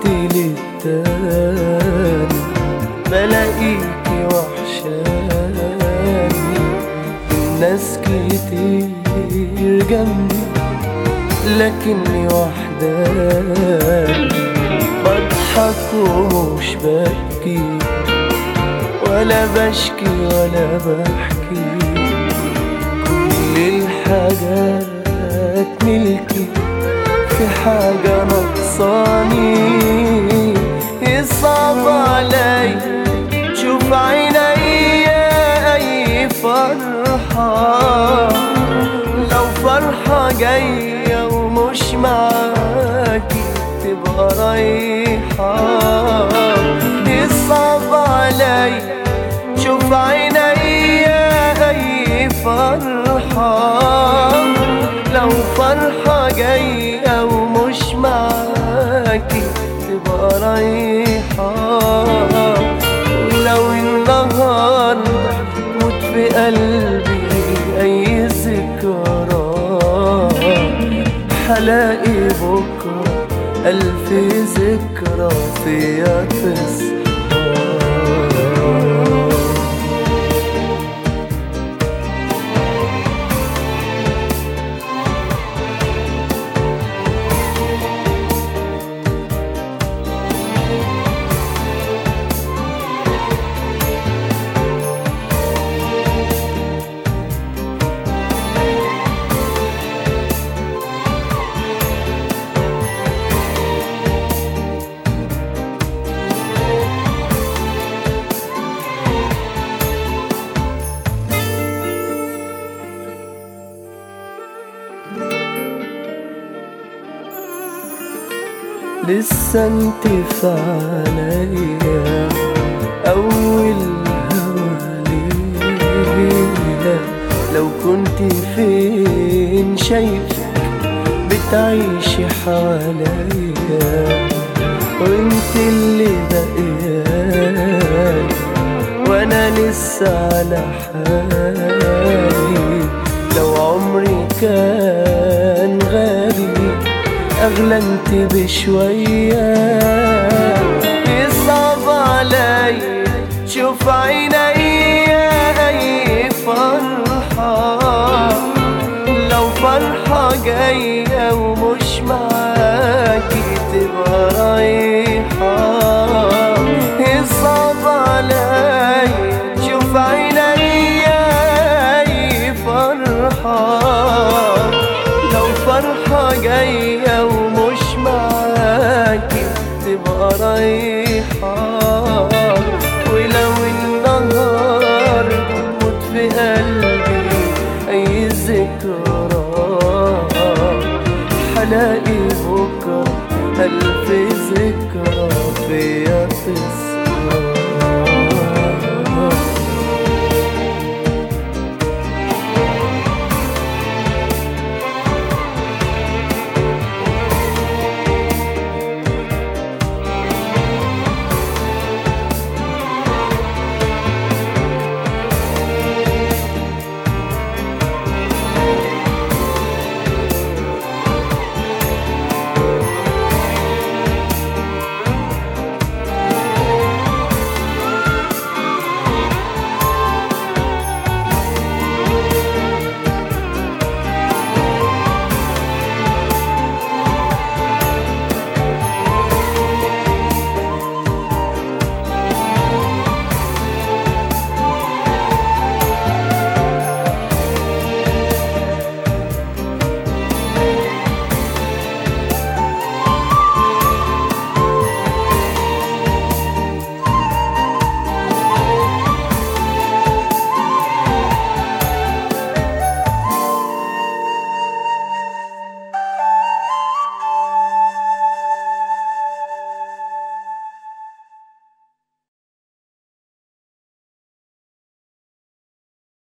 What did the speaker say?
وقت للتاني بلاقيكي وحشاني الناس كتير جنبي لكني وحداني بضحك ومش ببكي ولا بشكي ولا بحكي كل الحاجات ملكي في حاجة نقصاني يصعب علي تشوف عينيا أي فرحة لو فرحة جاية ومش معاكي تبقى رايحة يصعب علي شوف عينيا أي فرحة لو فرحة جاية ومش معاكي تبقى رايحة ولو النهاردة موت في قلبي أي ذكرى حلاقي بكرة ألف ذكرى فيا تصحى لسه انت في عليا اول هوا ليا لو كنت فين شايفك بتعيشي حواليا وانت اللي بقيالي وانا لسه على حالي لو عمري كان غالي أغلى انت بشوية يصعب علي شوف عينيا أي فرحة لو فرحة جاية